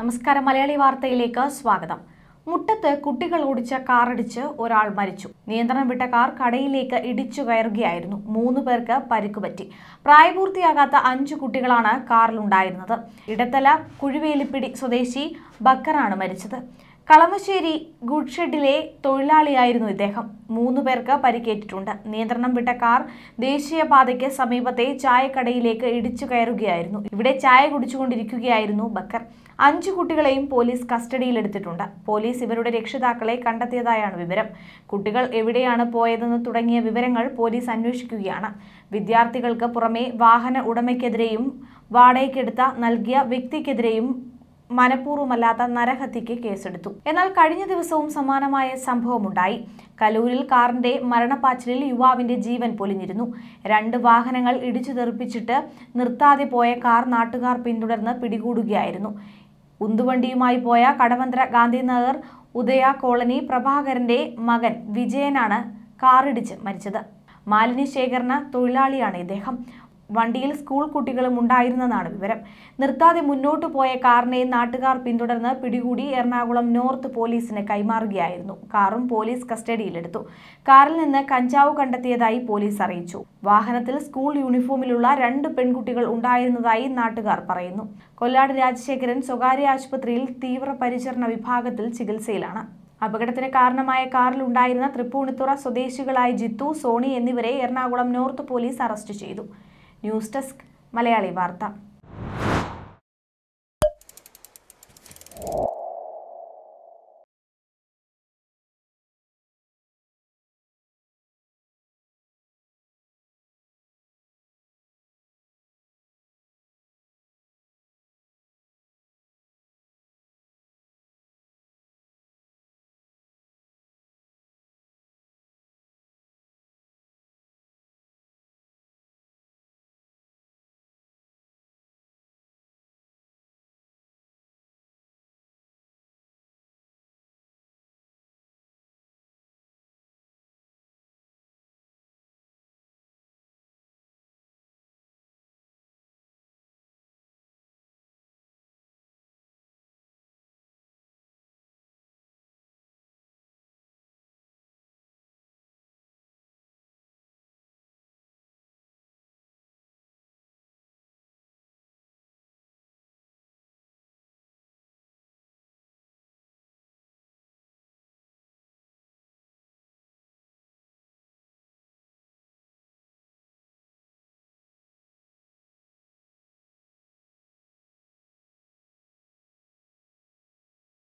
നമസ്കാരം മലയാളി വാർത്തയിലേക്ക് സ്വാഗതം മുട്ടത്ത് കുട്ടികൾ ഓടിച്ച കാറിടിച്ച് ഒരാൾ മരിച്ചു നിയന്ത്രണം വിട്ട കാർ കടയിലേക്ക് ഇടിച്ചു കയറുകയായിരുന്നു മൂന്ന് പേർക്ക് പരിക്കുപറ്റി പ്രായപൂർത്തിയാകാത്ത അഞ്ചു കുട്ടികളാണ് കാറിലുണ്ടായിരുന്നത് ഇടത്തല കുഴിവേലിപ്പിടി സ്വദേശി ബക്കറാണ് മരിച്ചത് കളമശ്ശേരി ഗുഡ് ഷെഡിലെ തൊഴിലാളിയായിരുന്നു ഇദ്ദേഹം മൂന്ന് പേർക്ക് പരിക്കേറ്റിട്ടുണ്ട് നിയന്ത്രണം വിട്ട കാർ ദേശീയപാതയ്ക്ക് സമീപത്തെ ചായക്കടയിലേക്ക് ഇടിച്ചു കയറുകയായിരുന്നു ഇവിടെ ചായ കുടിച്ചുകൊണ്ടിരിക്കുകയായിരുന്നു ബക്കർ അഞ്ചു കുട്ടികളെയും പോലീസ് കസ്റ്റഡിയിലെടുത്തിട്ടുണ്ട് പോലീസ് ഇവരുടെ രക്ഷിതാക്കളെ കണ്ടെത്തിയതായാണ് വിവരം കുട്ടികൾ എവിടെയാണ് പോയതെന്ന് തുടങ്ങിയ വിവരങ്ങൾ പോലീസ് അന്വേഷിക്കുകയാണ് വിദ്യാർത്ഥികൾക്ക് പുറമെ വാഹന ഉടമയ്ക്കെതിരെയും വാടകയ്ക്കെടുത്ത നൽകിയ വ്യക്തിക്കെതിരെയും മനഃപൂർവ്വമല്ലാത്ത നരഹത്യക്ക് കേസെടുത്തു എന്നാൽ കഴിഞ്ഞ ദിവസവും സമാനമായ സംഭവമുണ്ടായി കലൂരിൽ കാറിന്റെ മരണപ്പാച്ചിലിൽ യുവാവിന്റെ ജീവൻ പൊലിഞ്ഞിരുന്നു രണ്ട് വാഹനങ്ങൾ ഇടിച്ചു തെറിപ്പിച്ചിട്ട് നിർത്താതെ പോയ കാർ നാട്ടുകാർ പിന്തുടർന്ന് പിടികൂടുകയായിരുന്നു ഉന്തുവണ്ടിയുമായി പോയ കടവന്ത്ര ഗാന്ധിനഗർ ഉദയ കോളനി പ്രഭാകരന്റെ മകൻ വിജയനാണ് കാറിടിച്ച് മരിച്ചത് മാലിന്യ ശേഖരണ തൊഴിലാളിയാണ് ഇദ്ദേഹം വണ്ടിയിൽ സ്കൂൾ കുട്ടികളും ഉണ്ടായിരുന്നെന്നാണ് വിവരം നിർത്താതെ മുന്നോട്ട് പോയ കാറിനെ നാട്ടുകാർ പിന്തുടർന്ന് പിടികൂടി എറണാകുളം നോർത്ത് പോലീസിന് കൈമാറുകയായിരുന്നു കാറും പോലീസ് കസ്റ്റഡിയിലെടുത്തു കാറിൽ നിന്ന് കഞ്ചാവ് കണ്ടെത്തിയതായി പോലീസ് അറിയിച്ചു വാഹനത്തിൽ സ്കൂൾ യൂണിഫോമിലുള്ള രണ്ട് പെൺകുട്ടികൾ ഉണ്ടായിരുന്നതായി നാട്ടുകാർ പറയുന്നു കൊല്ലാട് രാജശേഖരൻ സ്വകാര്യ ആശുപത്രിയിൽ തീവ്രപരിചരണ വിഭാഗത്തിൽ ചികിത്സയിലാണ് അപകടത്തിന് കാരണമായ കാറിൽ ഉണ്ടായിരുന്ന തൃപ്പൂണിത്തുറ സ്വദേശികളായ ജിത്തു സോണി എന്നിവരെ എറണാകുളം നോർത്ത് പോലീസ് അറസ്റ്റ് ചെയ്തു ന്യൂസ് ഡെസ്ക് മലയാളി വാർത്ത